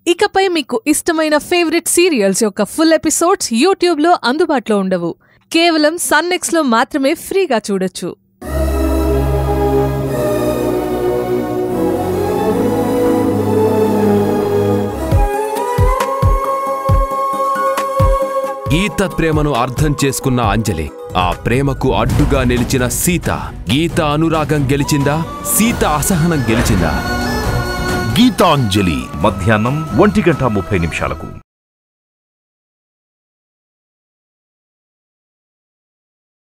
ఇకపై మీకు ఇష్టమైన ఫేవరెట్ సీరియల్స్ యొక్క ఫుల్ ఎపిసోడ్స్ యూట్యూబ్లో అందుబాటులో ఉండవు కేవలం సన్నెక్స్లో మాత్రమే ఫ్రీగా చూడొచ్చు గీత ప్రేమను అర్థం చేసుకున్న అంజలి ఆ ప్రేమకు అడ్డుగా నిలిచిన సీత గీత అనురాగం గెలిచిందా సీత అసహనం గెలిచిందా గీతాంజలి మధ్యాహ్నం ఒంటి గంట ముప్పై నిమిషాలకు